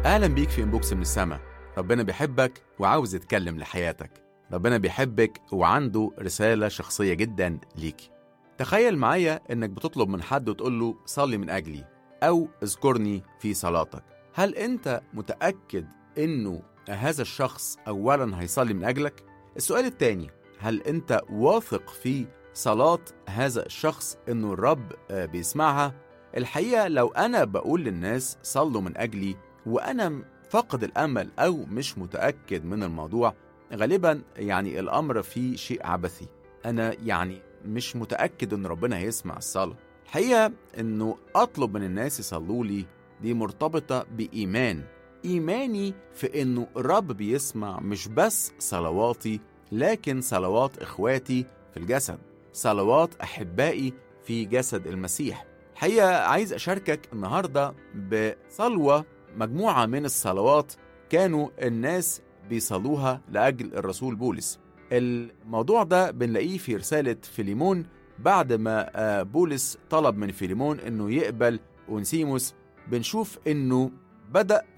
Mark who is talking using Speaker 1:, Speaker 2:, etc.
Speaker 1: أهلا بيك في إنبوكس من السما ربنا بيحبك وعاوز يتكلم لحياتك ربنا بيحبك وعنده رسالة شخصية جدا ليك تخيل معايا إنك بتطلب من حد وتقول له صلي من أجلي أو اذكرني في صلاتك هل أنت متأكد إنه هذا الشخص أولا هيصلي من أجلك؟ السؤال التاني هل أنت واثق في صلاة هذا الشخص إنه الرب آه، بيسمعها؟ الحقيقة لو أنا بقول للناس صلوا من أجلي وأنا فاقد الأمل أو مش متأكد من الموضوع غالبا يعني الأمر فيه شيء عبثي أنا يعني مش متأكد إن ربنا هيسمع الصلاة الحقيقة إنه أطلب من الناس يصلوا لي دي مرتبطة بإيمان إيماني في إنه الرب بيسمع مش بس صلواتي لكن صلوات إخواتي في الجسد صلوات أحبائي في جسد المسيح الحقيقة عايز أشاركك النهاردة بصلوة مجموعة من الصلوات كانوا الناس بيصلوها لأجل الرسول بولس الموضوع ده بنلاقيه في رسالة فيليمون بعد ما آه، بولس طلب من فيليمون انه يقبل اونسيموس بنشوف انه بدأ